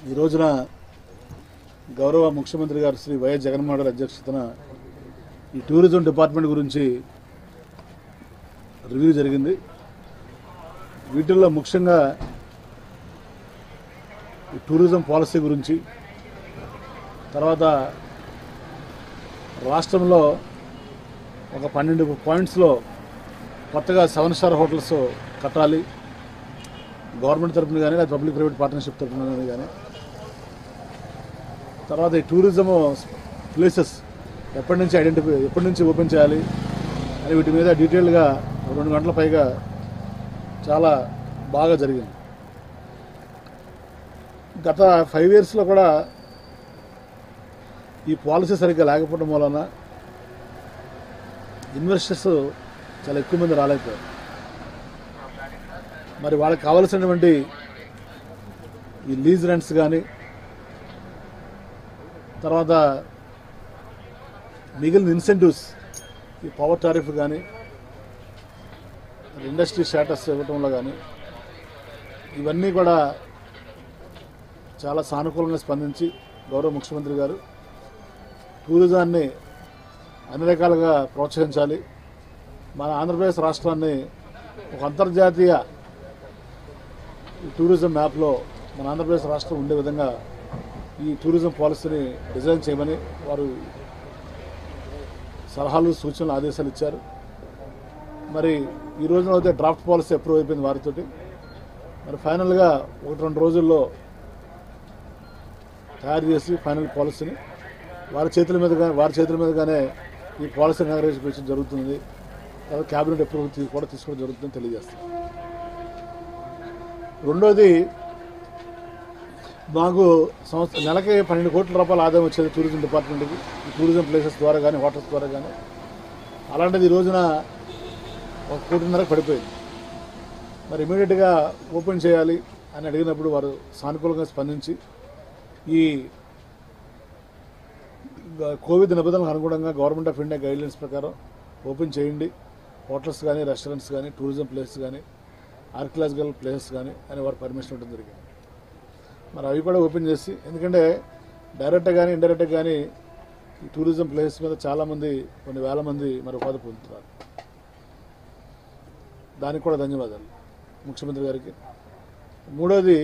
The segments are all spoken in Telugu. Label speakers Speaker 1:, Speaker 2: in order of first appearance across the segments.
Speaker 1: ఈ రోజున గౌరవ ముఖ్యమంత్రి గారు శ్రీ వైఎస్ జగన్మోహన్ రెడ్డి అధ్యక్షతన ఈ టూరిజం డిపార్ట్మెంట్ గురించి రివ్యూ జరిగింది వీటిల్లో ముఖ్యంగా ఈ టూరిజం పాలసీ గురించి తర్వాత రాష్ట్రంలో ఒక పన్నెండు పాయింట్స్లో కొత్తగా సెవెన్ స్టార్ హోటల్స్ కట్టాలి గవర్నమెంట్ తరపున కానీ లేదా పబ్లిక్ ప్రైవేట్ పార్ట్నర్షిప్ తరపున కానీ తర్వాత ఈ టూరిజం ప్లేసెస్ ఎప్పటి నుంచి ఐడెంటిఫై ఎప్పటి నుంచి ఓపెన్ చేయాలి అని వీటి మీద డీటెయిల్గా రెండు గంటల పైగా చాలా బాగా జరిగింది గత ఫైవ్ ఇయర్స్లో కూడా ఈ పాలసీ సరిగ్గా లేకపోవడం వలన ఇన్వెస్టర్స్ చాలా ఎక్కువ మంది రాలేకపోయారు మరి వాళ్ళకి కావలసినటువంటి ఈ లీజ్ రెంట్స్ కానీ తర్వాత మిగిలిన ఇన్సెంటివ్స్ ఈ పవర్ టారిఫ్ కానీ ఇండస్ట్రీ స్టేటస్ ఇవ్వటంలో కానీ ఇవన్నీ కూడా చాలా సానుకూలంగా స్పందించి గౌరవ ముఖ్యమంత్రి గారు టూరిజాన్ని అన్ని రకాలుగా ప్రోత్సహించాలి మన ఆంధ్రప్రదేశ్ రాష్ట్రాన్ని ఒక అంతర్జాతీయ ఈ టూరిజం మ్యాప్లో మన ఆంధ్రప్రదేశ్ రాష్ట్రం ఉండే విధంగా ఈ టూరిజం పాలసీని డిజైన్ చేయమని వారు సలహాలు సూచనలు ఆదేశాలు ఇచ్చారు మరి ఈ రోజున అయితే డ్రాఫ్ట్ పాలసీ అప్రూవ్ అయిపోయింది వారితోటి మరి ఫైనల్గా ఒకటి రెండు రోజుల్లో తయారు చేసి ఫైనల్ పాలసీని వారి చేతుల మీదుగా వారి చేతుల మీదుగానే ఈ పాలసీని ఎనరేషన్ జరుగుతుంది తర్వాత క్యాబినెట్ అప్రూవల్ తీ- కూడా తీసుకోవడం జరుగుతుందని తెలియజేస్తాం రెండోది మాకు సంవత్సరం నెలకి పన్నెండు కోట్ల రూపాయల ఆదాయం వచ్చేది టూరిజం డిపార్ట్మెంట్కి ఈ టూరిజం ప్లేసెస్ ద్వారా కానీ హోటల్స్ ద్వారా కానీ అలాంటిది ఈ రోజున ఒక కోటిన్నర పడిపోయింది మరి ఇమీడియట్గా ఓపెన్ చేయాలి అని అడిగినప్పుడు వారు సానుకూలంగా స్పందించి ఈ గ- కోవిడ్ నిబంధనలకు అనుగుణంగా గవర్నమెంట్ ఆఫ్ ఇండియా గైడ్లైన్స్ ప్రకారం ఓపెన్ చేయండి హోటల్స్ కానీ రెస్టారెంట్స్ కానీ టూరిజం ప్లేసెస్ కానీ ఆర్కియలాజికల్ ప్లేసెస్ కానీ అని వారు పర్మిషన్ ఇవ్వడం జరిగింది మరి అవి కూడా ఓపెన్ చేసి ఎందుకంటే డైరెక్ట్గా కానీ ఇండైరెక్ట్గా కానీ ఈ టూరిజం ప్లేసెస్ మీద చాలామంది కొన్ని వేల మంది మరి ఉపాధి పొందుతున్నారు దానికి కూడా ధన్యవాదాలు ముఖ్యమంత్రి గారికి మూడోది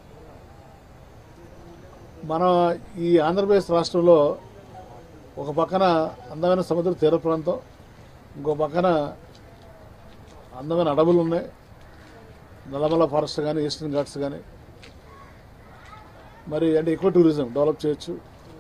Speaker 1: మన ఈ ఆంధ్రప్రదేశ్ రాష్ట్రంలో ఒక పక్కన అందమైన సముద్ర తీర ప్రాంతం ఇంకో పక్కన అందమైన అడవులు ఉన్నాయి నల్లమల ఫారెస్ట్ కానీ ఈస్టర్న్ ఘాట్స్ కానీ మరి అంటే ఎక్కువ టూరిజం డెవలప్ చేయొచ్చు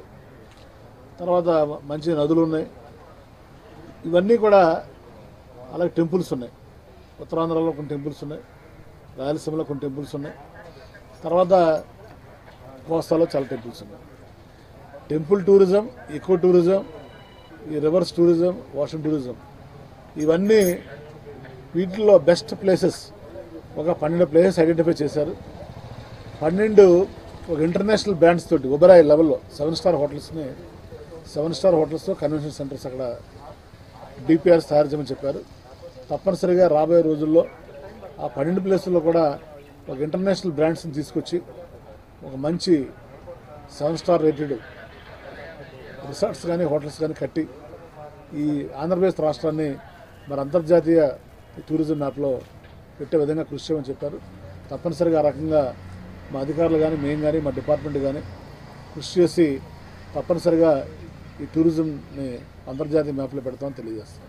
Speaker 1: తర్వాత మంచి నదులు ఉన్నాయి ఇవన్నీ కూడా అలాగే టెంపుల్స్ ఉన్నాయి ఉత్తరాంధ్రలో కొన్ని టెంపుల్స్ ఉన్నాయి రాయలసీమలో కొన్ని టెంపుల్స్ ఉన్నాయి తర్వాత కోస్తాలో చాలా టెంపుల్స్ ఉన్నాయి టెంపుల్ టూరిజం ఎక్కువ టూరిజం ఈ రివర్స్ టూరిజం ఓషన్ టూరిజం ఇవన్నీ వీటిల్లో బెస్ట్ ప్లేసెస్ ఒక పన్నెండు ప్లేసెస్ ఐడెంటిఫై చేశారు పన్నెండు ఒక ఇంటర్నేషనల్ బ్రాండ్స్ తోటి ఒబరాయ్ లెవెల్లో సెవెన్ స్టార్ హోటల్స్ని seven star hotels convention centres అక్కడ డిపిఆర్స్ తయారు చేయమని చెప్పారు తప్పనిసరిగా రాబోయే రోజుల్లో ఆ పన్నెండు ప్లేసుల్లో కూడా ఒక ఇంటర్నేషనల్ బ్రాండ్స్ని తీసుకొచ్చి ఒక మంచి సెవెన్ స్టార్ రేటెడ్ రిసార్ట్స్ కానీ హోటల్స్ కానీ కట్టి ఈ ఆంధ్రప్రదేశ్ రాష్ట్రాన్ని మరి అంతర్జాతీయ టూరిజం మ్యాప్లో పెట్టే విధంగా కృషి చేయమని చెప్పారు తప్పనిసరిగా ఆ రకంగా మా అధికారులు కానీ మేము కానీ మా డిపార్ట్మెంట్ కానీ కృషి చేసి తప్పనిసరిగా ఈ టూరిజంని అంతర్జాతీయ మ్యాప్లో పెడతామని తెలియజేస్తాం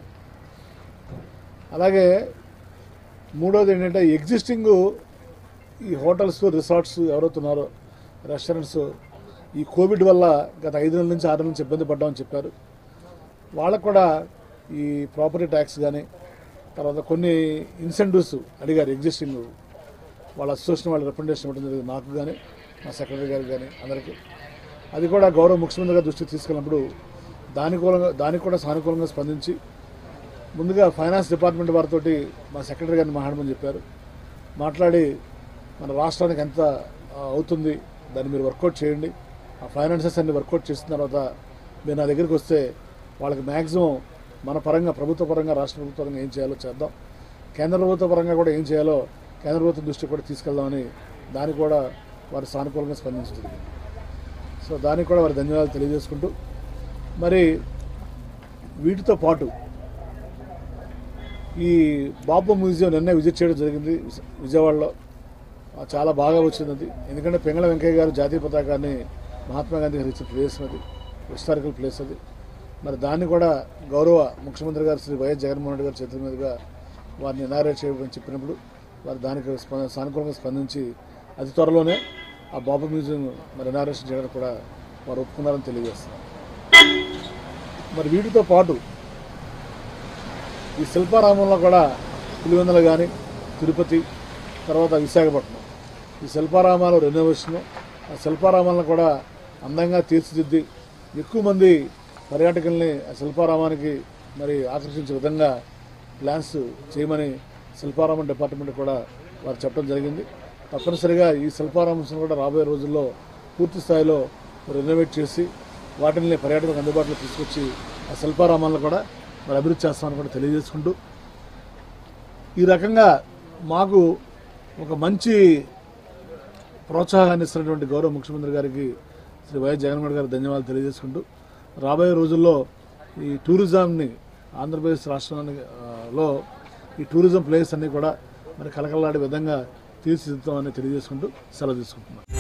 Speaker 1: అలాగే మూడోది ఏంటంటే ఎగ్జిస్టింగ్ ఈ హోటల్స్ రిసార్ట్స్ ఎవరైతున్నారో రెస్టారెంట్స్ ఈ కోవిడ్ వల్ల గత ఐదు నెలల నుంచి ఆరు నెలల నుంచి ఇబ్బంది పడ్డామని చెప్పారు వాళ్ళకు కూడా ఈ ప్రాపర్టీ ట్యాక్స్ కానీ తర్వాత కొన్ని ఇన్సెంటివ్స్ అడిగారు ఎగ్జిస్టింగ్ వాళ్ళ అసోసియేషన్ వాళ్ళ రిప్రజెంటేషన్ ఇవ్వడం జరిగింది నాకు కానీ మా సెక్రటరీ గారికి కానీ అందరికీ అది కూడా గౌరవ ముఖ్యమంత్రి గారి దృష్టికి తీసుకెళ్ళినప్పుడు దానికూలంగా దానికి కూడా సానుకూలంగా స్పందించి ముందుగా ఫైనాన్స్ డిపార్ట్మెంట్ వారితో మా సెక్రటరీ గారిని మాట్లాడమని చెప్పారు మాట్లాడి మన రాష్ట్రానికి ఎంత ఆ, అవుతుంది దాన్ని మీరు వర్కౌట్ చేయండి ఆ ఫైనాన్సెస్ అన్ని వర్కౌట్ చేసిన తర్వాత మీరు నా దగ్గరికి వస్తే వాళ్ళకి మ్యాక్సిమం మన పరంగా ప్రభుత్వ పరంగా రాష్ట్ర ప్రభుత్వ పరంగా ఏం చేయాలో చేద్దాం కేంద్ర ప్రభుత్వ పరంగా కూడా ఏం చేయాలో కేంద్ర ప్రభుత్వం దృష్టికి కూడా తీసుకెళ్దామని దానికి కూడా వారు సానుకూలంగా స్పందించడం సో దానికి కూడా వారి ధన్యవాదాలు తెలియజేసుకుంటూ మరి వీటితో పాటు ఈ బాబు మ్యూజియం నిన్నే విజిట్ చేయడం జరిగింది విజ- విజయవాడలో ఆ, చాలా బాగా వచ్చింది అది ఎందుకంటే పెంగళ వెంకయ్య గారు జాతీయ పతాకాన్ని మహాత్మా గాంధీ గారు ఇచ్చిన ప్లేస్ అది హిస్టారికల్ ప్లేస్ అది మరి దాన్ని కూడా గౌరవ ముఖ్యమంత్రి గారు శ్రీ వైఎస్ జగన్మోహన్ రెడ్డి గారి చేతుల మీదుగా వారిని ఇనారేట్ చేయమని చెప్పినప్పుడు వారు దానికి స్ప- సానుకూలంగా స్పందించి అతి త్వరలోనే ఆ బాబు మ్యూజియం మరి ఇనారేషన్ చేయడానికి కూడా వారు ఒప్పుకున్నారని తెలియజేస్తున్నారు మరి వీటితో పాటు ఈ శిల్పారామంలో కూడా పులివెందులు కానీ తిరుపతి తర్వాత విశాఖపట్నం ఈ శిల్పారామాలు రెనోవేషన్ ఆ శిల్పారామాలను కూడా అందంగా తీర్చిదిద్ది ఎక్కువ మంది పర్యాటకుల్ని ఆ శిల్పారామానికి మరి ఆకర్షించే విధంగా ప్లాన్స్ చేయమని శిల్పారామం డిపార్ట్మెంట్ కూడా వారు చెప్పడం జరిగింది తప్పనిసరిగా ఈ శిల్పారామం కూడా రాబోయే రోజుల్లో పూర్తి స్థాయిలో రెనోవేట్ చేసి వాటిని పర్యాటకులకు అందుబాటులో తీసుకొచ్చి ఆ శిల్పారామాలను కూడా మరి అభివృద్ధి చేస్తామని కూడా తెలియజేసుకుంటూ ఈ రకంగా మాకు ఒక మంచి ప్రోత్సాహాన్ని ఇస్తున్నటువంటి గౌరవ ముఖ్యమంత్రి గారికి శ్రీ వైఎస్ జగన్మోహన్ గారికి ధన్యవాదాలు తెలియజేసుకుంటూ రాబోయే రోజుల్లో ఈ టూరిజంని ఆంధ్రప్రదేశ్ రాష్ట్రానికి ఆ, లో ఈ టూరిజం ప్లేస్ అన్ని కూడా మరి కలకలాడే విధంగా తీర్చిదిద్దామని తెలియజేసుకుంటూ సెలవు తీసుకుంటున్నాను